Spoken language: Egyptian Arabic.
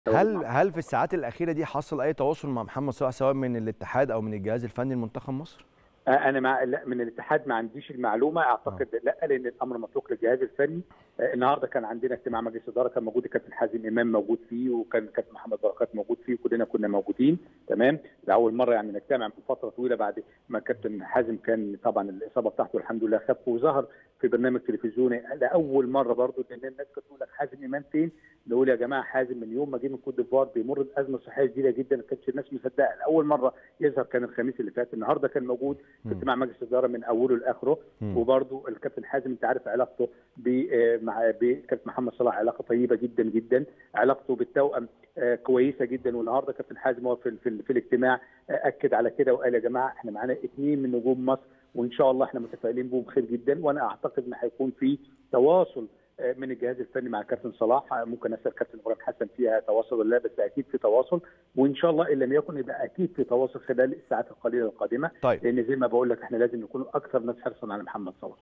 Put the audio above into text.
هل هل في الساعات الاخيره دي حصل اي تواصل مع محمد صلاح سواء من الاتحاد او من الجهاز الفني لمنتخب مصر آه، انا مع لا من الاتحاد ما عنديش المعلومه اعتقد لا لان الامر متروك للجهاز الفني آه، النهارده كان عندنا اجتماع مجلس اداره كان موجود الكابتن حازم امام موجود فيه وكان كابتن محمد بركات موجود فيه وكلنا كنا موجودين تمام لاول مره يعني نجتمع من فتره طويله بعد ما كابتن حازم كان طبعا الاصابه بتاعته الحمد لله خف وظهر في برنامج تلفزيوني لاول مره برضه لان الناس كانت تقول لك حازم امام فين؟ نقول يا جماعه حازم من يوم ما جه من كوت ديفوار بيمر بازمه صحيه شديده جدا ما كانتش الناس مصدقه لاول مره يظهر كان الخميس اللي فات النهارده كان موجود في اجتماع مجلس الاداره من اوله لاخره وبرضه الكابتن حازم انت عارف علاقته مع بكابتن محمد صلاح علاقه طيبه جدا جدا علاقته بالتوأم كويسه جدا والنهارده كابتن حازم هو في, في, في الاجتماع اكد على كده وقال يا جماعه احنا معانا اثنين من نجوم مصر وان شاء الله احنا متفائلين بهم خير جدا وانا اعتقد ان هيكون في تواصل من الجهاز الفني مع كابتن صلاح ممكن اسال كابتن ابراهيم حسن فيها تواصل ولا لا بس اكيد في تواصل وان شاء الله ان لم يكن يبقى اكيد في تواصل خلال الساعات القليله القادمه طيب. لان زي ما بقول لك احنا لازم نكون اكثر ناس حرصا على محمد صلاح